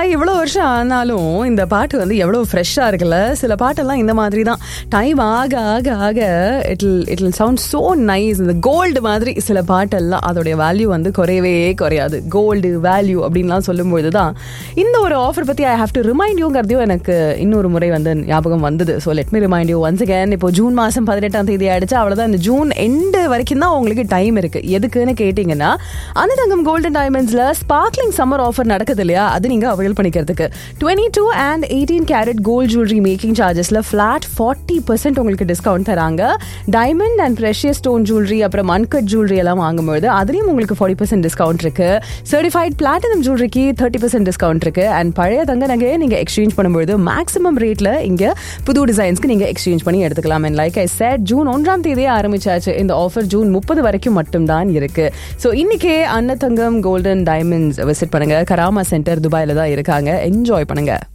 ஆகி இவ்வளோ வருஷம் ஆனாலும் இந்த பாட்டு வந்து எவ்வளோ ஃப்ரெஷ்ஷாக இருக்குல்ல சில பாட்டெல்லாம் இந்த மாதிரி தான் டைம் ஆக ஆக ஆக இட்ல் இட்ல் சவுண்ட் ஸோ நைஸ் இந்த கோல்டு மாதிரி சில பாட்டெல்லாம் அதோடைய வேல்யூ வந்து குறையவே குறையாது கோல்டு வேல்யூ அப்படின்லாம் சொல்லும்பொழுது தான் இந்த ஒரு ஆஃபர் பற்றி ஐ ஹாவ் டு ரிமைண்ட் யூங்கிறதையும் எனக்கு இன்னொரு முறை வந்து ஞாபகம் வந்தது so let me remind you once again இப்போ ஜூன் மாதம் பதினெட்டாம் தேதி ஆயிடுச்சு அவ்வளோதான் இந்த ஜூன் எண்டு வரைக்கும் தான் உங்களுக்கு டைம் இருக்கு எதுக்குன்னு கேட்டிங்கன்னா அனதங்கம் கோல்டன் டைமண்ட்ஸில் ஸ்பார்க்லிங் சம்மர் ஆஃபர் நடக்குது இல்லையா அது நீங்கள் அவைல் பண்ணிக்கிறதுக்கு twenty two and eighteen carat gold jewellery making சார்ஜஸில் ஃப்ளாட் ஃபார்ட்டி பர்சன்ட் உங்களுக்கு டிஸ்கவுண்ட் தராங்க diamond and precious stone jewellery அப்புறம் மன்கட் ஜுவல்லரி எல்லாம் வாங்கும்போது அதுலேயும் உங்களுக்கு ஃபார்ட்டி பர்சன்ட் டிஸ்கவுண்ட் இருக்கு சர்டிஃபைட் பிளாட்டினம் ஜுவல்லரிக்கு தேர்ட்டி பர்சன்ட் டிஸ்கவுண்ட் இருக்கு அண்ட் பழைய தங்க நகையை நீங்கள் எக்ஸ்சேஞ்ச் பண்ணும்போது மேக்ஸிமம் ரேட்டில் இங்கே புது டிசைன்ஸ்க்கு நீங்கள் எக்ஸ்சேஞ்ச் பண்ணி எடுத்துக்கலாம் and like I said June ஒன்றாம் தேதியே ஆரம்பிச்சாச்சு இந்த ஆஃபர் ஜூன் முப்பது வரைக்கும் மட்டும்தான் இருக்கு ஸோ இன்னைக்கே அன்னதங்கம் கோல்டன் டைமண்ட்ஸ் விசிட் பண்ணுங்க கராமா சென்டர் துபாயில தான் இருக்காங்க என்ஜாய் பண்ணுங்க